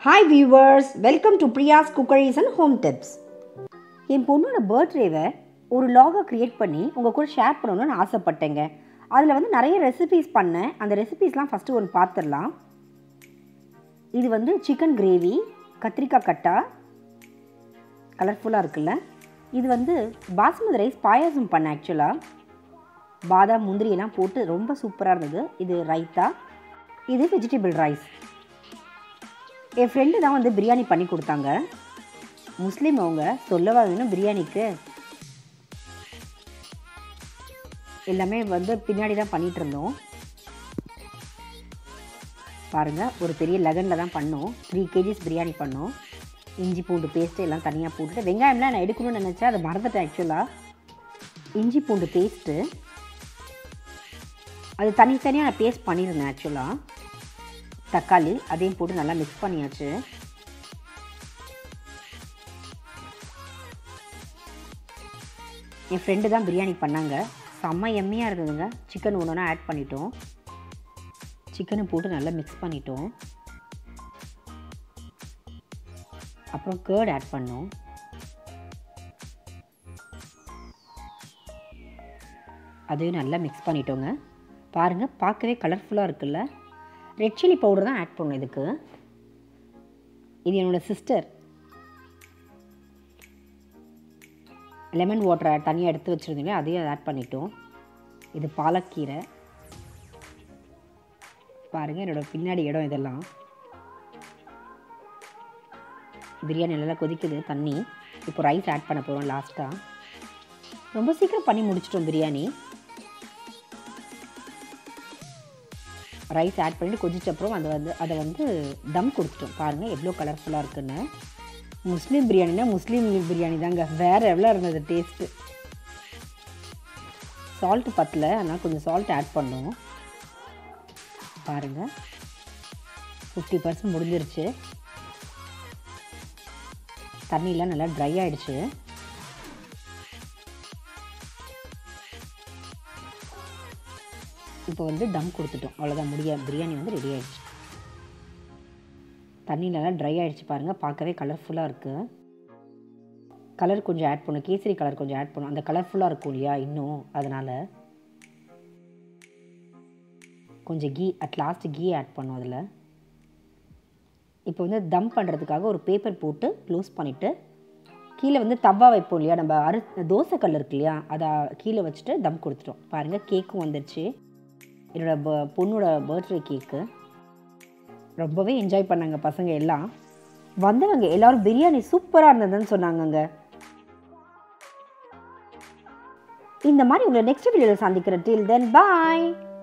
hi viewers welcome to Priya's cookeries and home tips என் பொண்ணோட பர்த்டேவை ஒரு லாகை க்ரியேட் பண்ணி உங்கள் கூட ஷேர் பண்ணணும்னு ஆசைப்பட்டேங்க அதில் வந்து நிறைய ரெசிபீஸ் பண்ணேன் அந்த ரெசிபீஸ்லாம் ஃபஸ்ட்டு ஒன்று பார்த்துடலாம் இது வந்து சிக்கன் கிரேவி கத்திரிக்காய் கட்டா கலர்ஃபுல்லாக இருக்குல்ல இது வந்து பாஸ்மதி ரைஸ் பாயாசம் பண்ணேன் ஆக்சுவலாக பாதாம் முந்திரி எல்லாம் போட்டு ரொம்ப சூப்பராக இருந்தது இது ரைத்தா இது வெஜிடபிள் ரைஸ் என் ஃப்ரெண்டு தான் வந்து பிரியாணி பண்ணி கொடுத்தாங்க முஸ்லீம் அவங்க சொல்லவா வேணும் பிரியாணிக்கு எல்லாமே வந்து பின்னாடி தான் பண்ணிகிட்டு இருந்தோம் பாருங்கள் ஒரு பெரிய லெகனில் தான் பண்ணோம் த்ரீ கேஜிஸ் பிரியாணி பண்ணோம் இஞ்சி பூண்டு பேஸ்ட்டு எல்லாம் தனியாக போட்டுட்டு வெங்காயம்லாம் நான் எடுக்கணும்னு நினச்சேன் அதை மறந்துட்டேன் ஆக்சுவலாக இஞ்சி பூண்டு பேஸ்ட்டு அது தனித்தனியாக நான் பேஸ்ட் பண்ணியிருந்தேன் ஆக்சுவலாக தக்காளி அதையும் போட்டு நல்லா மிக்ஸ் பண்ணியாச்சு என் ஃப்ரெண்டு தான் பிரியாணி பண்ணாங்க செம்ம எம்மியாக இருந்ததுங்க சிக்கன் ஒன்று ஒன்றா ஆட் பண்ணிட்டோம் சிக்கனை போட்டு நல்லா மிக்ஸ் பண்ணிட்டோம் அப்புறம் கேர்ட் ஆட் பண்ணோம் அதையும் நல்லா மிக்ஸ் பண்ணிட்டோங்க பாருங்கள் பார்க்கவே கலர்ஃபுல்லாக இருக்குல்ல ரெட் சில்லி பவுடர் தான் ஆட் பண்ணணும் இதுக்கு இது என்னோடய சிஸ்டர் லெமன் வாட்டரை தனியாக எடுத்து வச்சுருந்தீங்க அதையும் ஆட் பண்ணிட்டோம் இது பாலக்கீரை பாருங்கள் என்னோடய பின்னாடி இடம் இதெல்லாம் பிரியாணி நல்லா கொதிக்குது தண்ணி இப்போ ரைஸ் ஆட் பண்ண போகிறோம் லாஸ்ட்டாக ரொம்ப சீக்கிரம் பண்ணி முடிச்சிட்டோம் பிரியாணி ரைஸ் ஆட் பண்ணிட்டு கொதிச்ச அப்புறம் அதை வந்து அதை வந்து தம் கொடுத்துட்டோம் பாருங்கள் எவ்வளோ கலர்ஃபுல்லாக இருக்குன்னு முஸ்லீம் பிரியாணினா முஸ்லீம் பிரியாணி தாங்க வேறு எவ்வளோ இருந்தது டேஸ்ட்டு சால்ட்டு பத்தல அதனால் கொஞ்சம் சால்ட் ஆட் பண்ணோம் பாருங்கள் ஃபிஃப்டி பர்சன்ட் முடிஞ்சிருச்சு தண்ணியெலாம் நல்லா ட்ரை ஆகிடுச்சு இப்போ வந்து தம் கொடுத்துட்டோம் அவ்வளோதான் முடிய பிரியாணி வந்து ரெடி ஆகிடுச்சு தண்ணி நல்லா ட்ரை ஆகிடுச்சு பாருங்கள் பார்க்கவே கலர்ஃபுல்லாக இருக்குது கலர் கொஞ்சம் ஆட் பண்ணும் கேசரி கலர் கொஞ்சம் ஆட் பண்ணும் அந்த கலர்ஃபுல்லாக இருக்கும் இல்லையா இன்னும் அதனால் கொஞ்சம் ghee at last ghee add பண்ணும் அதில் இப்போ வந்து தம் பண்ணுறதுக்காக ஒரு பேப்பர் போட்டு க்ளோஸ் பண்ணிவிட்டு கீழே வந்து தவா வைப்போம் இல்லையா நம்ம அரு தோசை கல் இருக்கு இல்லையா அதை கீழே வச்சுட்டு தம் கொடுத்துட்டோம் பாருங்கள் கேக்கும் வந்துருச்சு என்னோடய ப பொண்ணோட பர்த்டே கேக்கு ரொம்பவே என்ஜாய் பண்ணாங்க பசங்க எல்லாம் வந்தவங்க எல்லோரும் பிரியாணி சூப்பராக இருந்ததுன்னு சொன்னாங்கங்க இந்த மாதிரி உங்களை நெக்ஸ்ட் வீடியோவில் சந்திக்கிற டில் தென் பாய்